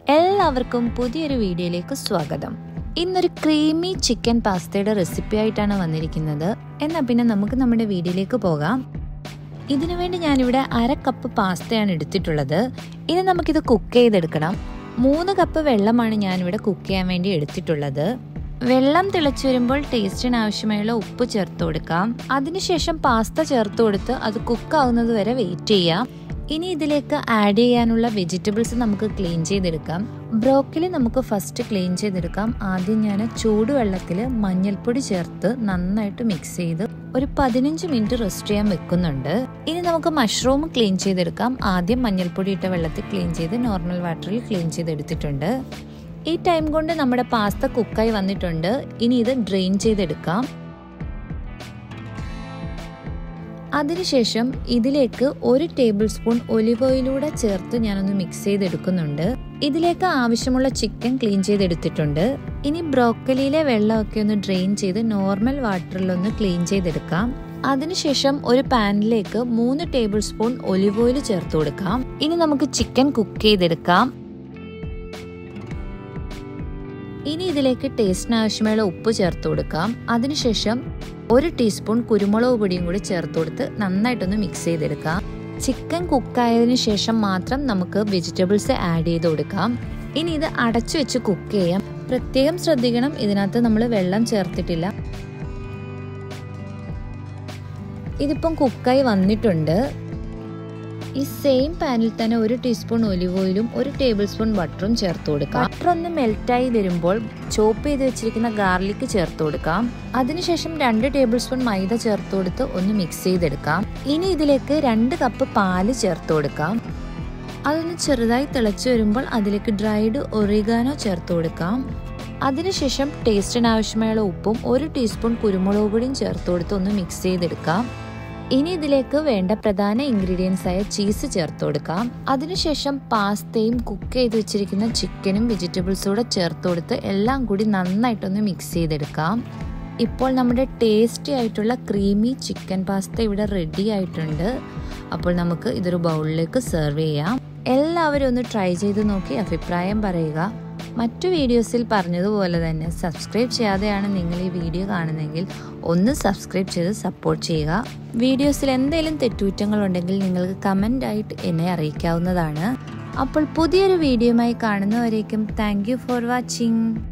എല്ലാവർക്കും പുതിയൊരു വീഡിയോയിലേക്ക് സ്വാഗതം ഇന്നൊരു ക്രീമി ചിക്കൻ പാസ്തയുടെ റെസിപ്പി ആയിട്ടാണ് വന്നിരിക്കുന്നത് എന്നാൽ പിന്നെ നമുക്ക് നമ്മുടെ വീഡിയോയിലേക്ക് പോകാം ഇതിനു വേണ്ടി ഞാനിവിടെ അര കപ്പ് പാസ്തയാണ് എടുത്തിട്ടുള്ളത് ഇനി നമുക്കിത് കുക്ക് ചെയ്തെടുക്കണം മൂന്ന് കപ്പ് വെള്ളമാണ് ഞാനിവിടെ കുക്ക് ചെയ്യാൻ വേണ്ടി എടുത്തിട്ടുള്ളത് വെള്ളം തിളച്ചു വരുമ്പോൾ ടേസ്റ്റിന് ആവശ്യമായുള്ള ഉപ്പ് ചേർത്ത് കൊടുക്കാം അതിനുശേഷം പാസ്ത ചേർത്ത് കൊടുത്ത് അത് കുക്ക് ആവുന്നത് വരെ വെയിറ്റ് ചെയ്യാം ഇനി ഇതിലേക്ക് ആഡ് ചെയ്യാനുള്ള വെജിറ്റബിൾസ് നമുക്ക് ക്ലീൻ ചെയ്തെടുക്കാം ബ്രോക്കലി നമുക്ക് ഫസ്റ്റ് ക്ലീൻ ചെയ്തെടുക്കാം ആദ്യം ഞാൻ ചൂടുവെള്ളത്തിൽ മഞ്ഞൾപ്പൊടി ചേർത്ത് നന്നായിട്ട് മിക്സ് ചെയ്ത് ഒരു പതിനഞ്ച് മിനിറ്റ് റെസ്റ്റ് ചെയ്യാൻ വെക്കുന്നുണ്ട് ഇനി നമുക്ക് മഷ്റൂം ക്ലീൻ ചെയ്തെടുക്കാം ആദ്യം മഞ്ഞൾപ്പൊടി ഇട്ട വെള്ളത്തിൽ ക്ലീൻ ചെയ്ത് നോർമൽ വാട്ടറിൽ ക്ലീൻ ചെയ്തെടുത്തിട്ടുണ്ട് ഈ ടൈം കൊണ്ട് നമ്മുടെ പാസ്ത കുക്കായി വന്നിട്ടുണ്ട് ഇനി ഇത് ഡ്രെയിൻ ചെയ്തെടുക്കാം അതിനുശേഷം ഇതിലേക്ക് ഒരു ടേബിൾ സ്പൂൺ ഒലിവ് ഓയിലൂടെ ചേർത്ത് ഞാനൊന്ന് മിക്സ് ചെയ്തെടുക്കുന്നുണ്ട് ഇതിലേക്ക് ആവശ്യമുള്ള ചിക്കൻ ക്ലീൻ ചെയ്തെടുത്തിട്ടുണ്ട് ഇനി ബ്രോക്കലിയിലെ വെള്ളമൊക്കെ ഒന്ന് ഡ്രെയിൻ ചെയ്ത് നോർമൽ വാട്ടറിലൊന്ന് ക്ലീൻ ചെയ്തെടുക്കാം അതിനുശേഷം ഒരു പാനിലേക്ക് മൂന്ന് ടേബിൾ സ്പൂൺ ഒലിവ് ഓയിൽ ചേർത്ത് കൊടുക്കാം ഇനി നമുക്ക് ചിക്കൻ കുക്ക് ചെയ്തെടുക്കാം ഇനി ഇതിലേക്ക് ടേസ്റ്റിന് ആവശ്യമുള്ള ഉപ്പ് ചേർത്ത് കൊടുക്കാം അതിനുശേഷം ഒരു ടീസ്പൂൺ കുരുമുളക് പൊടിയും കൂടി ചേർത്ത് കൊടുത്ത് നന്നായിട്ടൊന്ന് മിക്സ് ചെയ്തെടുക്കാം ചിക്കൻ കുക്കായതിനു ശേഷം മാത്രം നമുക്ക് വെജിറ്റബിൾസ് ആഡ് ചെയ്ത് കൊടുക്കാം ഇനി ഇത് അടച്ചു വെച്ച് കുക്ക് ചെയ്യാം പ്രത്യേകം ശ്രദ്ധിക്കണം ഇതിനകത്ത് നമ്മൾ വെള്ളം ചേർത്തിട്ടില്ല ഇതിപ്പം കുക്കായി വന്നിട്ടുണ്ട് ഈ സെയിം പാനിൽ തന്നെ ഒരു ടീസ്പൂൺ ഒലിവ് ഓയിലും ഒരു ടേബിൾ സ്പൂൺ ബട്ടറും ചേർത്ത് കൊടുക്കാം ബട്ടർ ഒന്ന് മെൽറ്റായി വരുമ്പോൾ ചോപ്പ് ചെയ്ത് വെച്ചിരിക്കുന്ന ഗാർലിക് ചേർത്ത് കൊടുക്കാം അതിനുശേഷം രണ്ട് ടേബിൾ സ്പൂൺ മൈദ ചേർത്ത് കൊടുത്ത് ഒന്ന് മിക്സ് ചെയ്തെടുക്കാം ഇനി ഇതിലേക്ക് രണ്ട് കപ്പ് പാല് ചേർത്ത് കൊടുക്കാം അതൊന്ന് ചെറുതായി തിളച്ചു വരുമ്പോൾ അതിലേക്ക് ഡ്രൈഡ് ഒറിഗാനോ ചേർത്ത് കൊടുക്കാം അതിനുശേഷം ടേസ്റ്റിന് ആവശ്യമായുള്ള ഉപ്പും ഒരു ടീസ്പൂൺ കുരുമുളക് പൊടിയും ചേർത്ത് കൊടുത്ത് ഒന്ന് മിക്സ് ചെയ്തെടുക്കാം ഇനി ഇതിലേക്ക് വേണ്ട പ്രധാന ഇൻഗ്രീഡിയൻസ് ആയ ചീസ് ചേർത്ത് കൊടുക്കാം അതിനുശേഷം പാസ്തയും കുക്ക് ചെയ്ത് വെച്ചിരിക്കുന്ന ചിക്കനും വെജിറ്റബിൾസും കൂടെ ചേർത്ത് കൊടുത്ത് എല്ലാം കൂടി നന്നായിട്ടൊന്ന് മിക്സ് ചെയ്തെടുക്കാം ഇപ്പോൾ നമ്മുടെ ടേസ്റ്റി ആയിട്ടുള്ള ക്രീമി ചിക്കൻ പാസ്ത ഇവിടെ റെഡി ആയിട്ടുണ്ട് അപ്പോൾ നമുക്ക് ഇതൊരു ബൗളിലേക്ക് സെർവ് ചെയ്യാം എല്ലാവരും ഒന്ന് ട്രൈ ചെയ്ത് നോക്കി അഭിപ്രായം പറയുക മറ്റു വീഡിയോസിൽ പറഞ്ഞതുപോലെ തന്നെ സബ്സ്ക്രൈബ് ചെയ്യാതെയാണ് നിങ്ങൾ ഈ വീഡിയോ കാണുന്നതെങ്കിൽ ഒന്ന് സബ്സ്ക്രൈബ് ചെയ്ത് സപ്പോർട്ട് ചെയ്യുക വീഡിയോസിൽ എന്തെങ്കിലും തെറ്റുകുറ്റങ്ങൾ ഉണ്ടെങ്കിൽ നിങ്ങൾക്ക് കമൻ്റ് ആയിട്ട് എന്നെ അറിയിക്കാവുന്നതാണ് അപ്പോൾ പുതിയൊരു വീഡിയോയുമായി കാണുന്നവരേക്കും താങ്ക് ഫോർ വാച്ചിങ്